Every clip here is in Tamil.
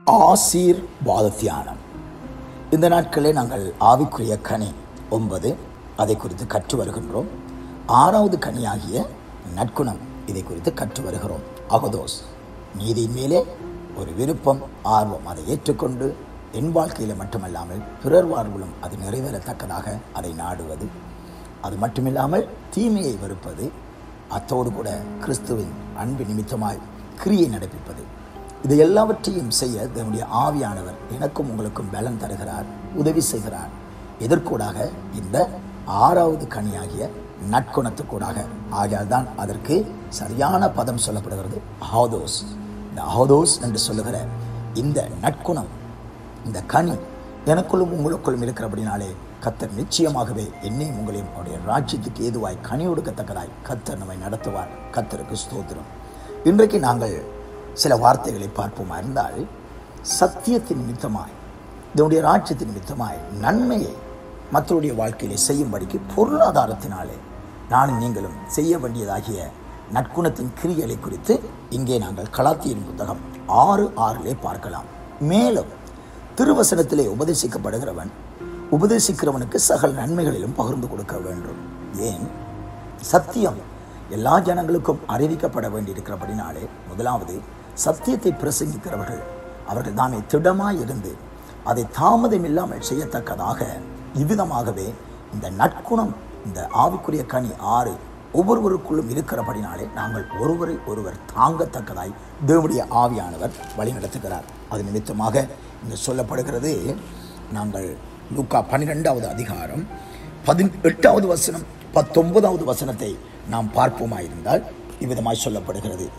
ஆசீர் வாத தியானம் இந்த நாட்களில் நாங்கள் ஆவிக்குரிய கனி ஒன்பது அதை குறித்து கற்று வருகின்றோம் ஆறாவது கனியாகிய நற்குணம் இதை குறித்து கற்று வருகிறோம் அகதோஸ் நீதியின் மேலே ஒரு விருப்பம் ஆர்வம் அதை ஏற்றுக்கொண்டு என் வாழ்க்கையில் மட்டுமல்லாமல் பிறர் வாழ்விலும் அது நிறைவேறத்தக்கதாக அதை நாடுவது அது மட்டுமில்லாமல் தீமையை வெறுப்பது அத்தோடு கூட கிறிஸ்துவின் அன்பு நிமித்தமாய் கிரியை நடப்பிப்பது இது எல்லாவற்றையும் செய்ய தேவனுடைய ஆவியானவர் எனக்கும் உங்களுக்கும் பலன் தருகிறார் உதவி செய்கிறார் எதற்கூடாக இந்த ஆறாவது கனியாகிய நற்குணத்துக்கூடாக ஆகையால் தான் அதற்கு சரியான பதம் சொல்லப்படுகிறது ஹாதோஸ் இந்த ஹாதோஸ் என்று சொல்லுகிற இந்த நற்குணம் இந்த கனி எனக்குள்ளும் உங்களுக்குள்ளும் இருக்கிறபடினாலே கத்தர் நிச்சயமாகவே என்னையும் உங்களையும் அவருடைய ராஜ்யத்துக்கு ஏதுவாய் கனி ஒடுக்கத்தக்கதாய் கத்தர் நம்மை நடத்துவார் கத்தருக்கு ஸ்தோத்திரம் இன்றைக்கு நாங்கள் சில வார்த்தைகளை பார்ப்போமா இருந்தால் சத்தியத்தின் நிமித்தமாய் இதனுடைய ராஜ்யத்தின் நிமித்தமாய் நன்மையை மற்றவருடைய வாழ்க்கையிலே செய்யும்படிக்கு பொருளாதாரத்தினாலே நானும் நீங்களும் செய்ய வேண்டியதாகிய நற்குணத்தின் கிரியலை குறித்து இங்கே நாங்கள் கலாத்தியின் புத்தகம் ஆறு ஆறிலே பார்க்கலாம் மேலும் திருவசனத்திலே உபதேசிக்கப்படுகிறவன் உபதேசிக்கிறவனுக்கு சகல நன்மைகளிலும் பகிர்ந்து கொடுக்க வேண்டும் ஏன் சத்தியம் எல்லா ஜனங்களுக்கும் அறிவிக்கப்பட வேண்டியிருக்கிறபடினாலே முதலாவது சத்தியத்தை பிரசங்கிக்கிறவர்கள் அவர்கள் தாமே திடமாய் இருந்து அதை தாமதம் இல்லாமல் செய்யத்தக்கதாக இவ்விதமாகவே இந்த நற்குணம் இந்த ஆவிக்குரிய கனி ஆறு ஒவ்வொருவருக்குள்ளும் இருக்கிறபடினாலே நாங்கள் ஒருவரை ஒருவர் தாங்கத்தக்கதாய் தேவனுடைய ஆவியானவர் வழிநடத்துகிறார் அது நிமித்தமாக இங்கு சொல்லப்படுகிறது நாங்கள் லூக்கா பன்னிரெண்டாவது அதிகாரம் பதினெட்டாவது வசனம் பத்தொன்பதாவது வசனத்தை நாம் பார்ப்போமாயிருந்தால் இவ்விதமாய் சொல்லப்படுகிறது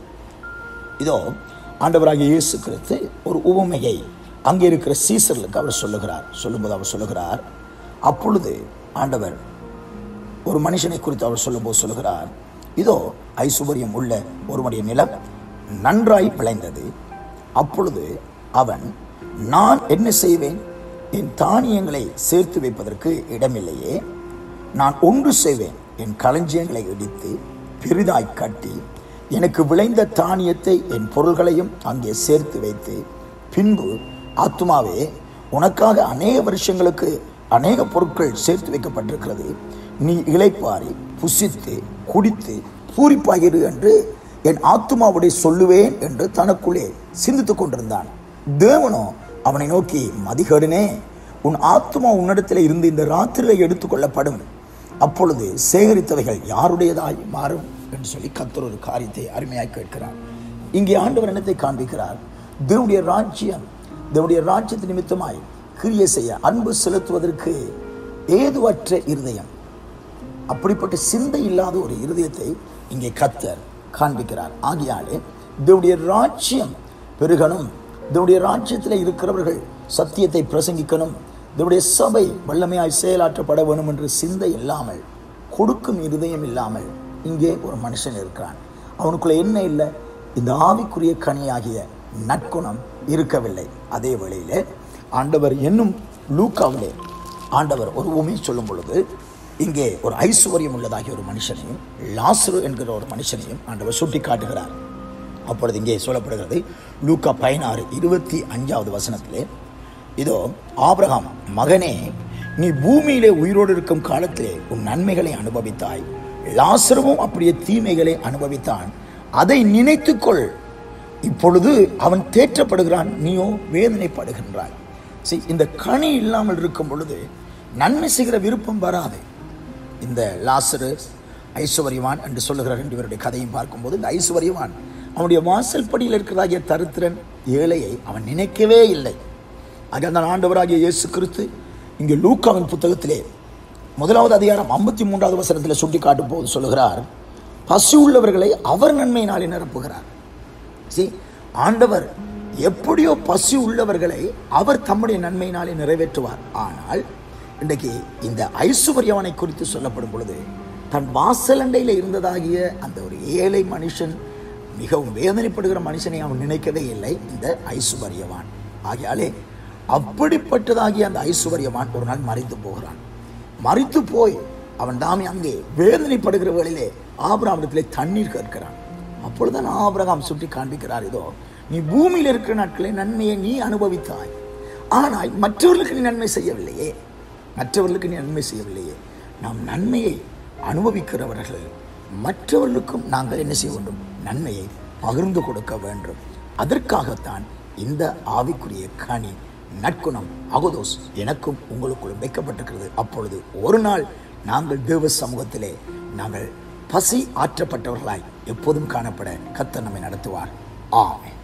இதோ ஆண்டவராகிய இயேசு கிறிஸ்து ஒரு உவமையை அங்கே இருக்கிற சீசர்களுக்கு அவர் சொல்லுகிறார் சொல்லும்போது அவர் சொல்லுகிறார் அப்பொழுது ஆண்டவர் ஒரு மனுஷனை குறித்து அவர் சொல்லும்போது சொல்லுகிறார் இதோ ஐசுவரியம் உள்ள ஒருவனுடைய நிலம் நன்றாய் விளைந்தது அப்பொழுது அவன் நான் என்ன செய்வேன் என் தானியங்களை சேர்த்து வைப்பதற்கு இடமில்லையே நான் ஒன்று செய்வேன் என் களஞ்சியங்களை இடித்து பெரிதாய் கட்டி எனக்கு விளைந்த தானியத்தை என் பொருள்களையும் அங்கே சேர்த்து வைத்து பின்பு ஆத்துமாவே உனக்காக அநேக வருஷங்களுக்கு அநேக பொருட்கள் சேர்த்து வைக்கப்பட்டிருக்கிறது நீ இளைப்பாரி புசித்து குடித்து பூரிப்பாயிரு என்று என் ஆத்துமாவுடைய சொல்லுவேன் என்று தனக்குள்ளே சிந்தித்துக் கொண்டிருந்தான் தேவனோ அவனை நோக்கி மதிகேடனே உன் ஆத்மா உன்னிடத்தில் இருந்து இந்த ராத்திரியில் எடுத்துக்கொள்ளப்படும் அப்பொழுது சேகரித்தவைகள் யாருடையதாய் மாறும் என்று சொல்லி கத்தர் ஒரு காரியத்தை அருமையாய் கேட்கிறார் இங்கே ஆண்டவர் என்னத்தை காண்பிக்கிறார் தேவனுடைய ராஜ்யம் தேவனுடைய ராஜ்யத்து நிமித்தமாய் கிரியை செய்ய அன்பு செலுத்துவதற்கு ஏதுவற்ற இருதயம் அப்படிப்பட்ட சிந்தை இல்லாத ஒரு இருதயத்தை இங்கே கத்தர் காண்பிக்கிறார் ஆகியாலே தேவனுடைய ராஜ்யம் பெருகணும் தேவனுடைய ராஜ்யத்தில் இருக்கிறவர்கள் சத்தியத்தை பிரசங்கிக்கணும் தேவனுடைய சபை வல்லமையாய் செயலாற்றப்பட வேணும் என்று சிந்தை இல்லாமல் கொடுக்கும் இருதயம் இல்லாமல் இங்கே ஒரு மனுஷன் இருக்கிறான் அவனுக்குள்ள என்ன இல்லை இந்த ஆவிக்குரிய கனியாகிய நற்குணம் இருக்கவில்லை அதே வேளையிலே ஆண்டவர் என்னும் லூக்காவிலே ஆண்டவர் ஒரு உண்மை சொல்லும் பொழுது இங்கே ஒரு ஐஸ்வர்யம் உள்ளதாகிய ஒரு மனுஷனையும் லாசுரு என்கிற ஒரு மனுஷனையும் ஆண்டவர் சுட்டி காட்டுகிறார் அப்பொழுது இங்கே சொல்லப்படுகிறது லூக்கா பதினாறு இருபத்தி அஞ்சாவது வசனத்திலே இதோ ஆபிரகாம் மகனே நீ பூமியிலே உயிரோடு இருக்கும் காலத்திலே உன் நன்மைகளை அனுபவித்தாய் லாசருவும் அப்படியே தீமைகளை அனுபவித்தான் அதை நினைத்துக்கொள் இப்பொழுது அவன் தேற்றப்படுகிறான் நீயோ வேதனைப்படுகின்றாய் சரி இந்த கனி இல்லாமல் இருக்கும் பொழுது நன்மை செய்கிற விருப்பம் வராது இந்த லாசரு ஐஸ்வர்யவான் என்று சொல்லுகிற ரெண்டு பேருடைய கதையும் பார்க்கும்போது இந்த ஐஸ்வர்யவான் அவனுடைய வாசல் படியில் இருக்கிறதாகிய தருத்திரன் ஏழையை அவன் நினைக்கவே இல்லை ஆக அந்த ஆண்டவராகிய இயேசு கிறிஸ்து இங்கே லூக்காவின் புத்தகத்திலே முதலாவது அதிகாரம் ஐம்பத்தி மூன்றாவது வசனத்தில் சுட்டி காட்டும் போது சொல்லுகிறார் பசு உள்ளவர்களை அவர் நன்மையினாலே நிரப்புகிறார் சி ஆண்டவர் எப்படியோ பசி உள்ளவர்களை அவர் தம்முடைய நன்மையினாலே நிறைவேற்றுவார் ஆனால் இன்றைக்கு இந்த ஐசுவர்யவனை குறித்து சொல்லப்படும் பொழுது தன் வாசலண்டையில் இருந்ததாகிய அந்த ஒரு ஏழை மனுஷன் மிகவும் வேதனைப்படுகிற மனுஷனை அவன் நினைக்கவே இல்லை இந்த ஐசுவர்யவான் ஆகையாலே அப்படிப்பட்டதாகிய அந்த ஐசுவர்யவான் ஒரு நாள் மறைத்து போகிறான் மறித்து போய் அவன் தாமே அங்கே வேதனைப்படுகிற வேளையிலே ஆபிரகாமிடத்திலே தண்ணீர் கேட்கிறான் அப்பொழுதுதான் ஆபிரகாம் சுட்டி காண்பிக்கிறார் இதோ நீ பூமியில் இருக்கிற நாட்களே நன்மையை நீ அனுபவித்தாய் ஆனால் மற்றவர்களுக்கு நீ நன்மை செய்யவில்லையே மற்றவர்களுக்கு நீ நன்மை செய்யவில்லையே நாம் நன்மையை அனுபவிக்கிறவர்கள் மற்றவர்களுக்கும் நாங்கள் என்ன செய்ய வேண்டும் நன்மையை பகிர்ந்து கொடுக்க வேண்டும் அதற்காகத்தான் இந்த ஆவிக்குரிய கனி நற்குணம் அகுதோஸ் எனக்கும் உங்களுக்குள்ளும் வைக்கப்பட்டிருக்கிறது அப்பொழுது ஒரு நாள் நாங்கள் தேவ சமூகத்திலே நாங்கள் பசி ஆற்றப்பட்டவர்களாய் எப்போதும் காணப்பட கத்தர் நம்மை நடத்துவார் ஆமென்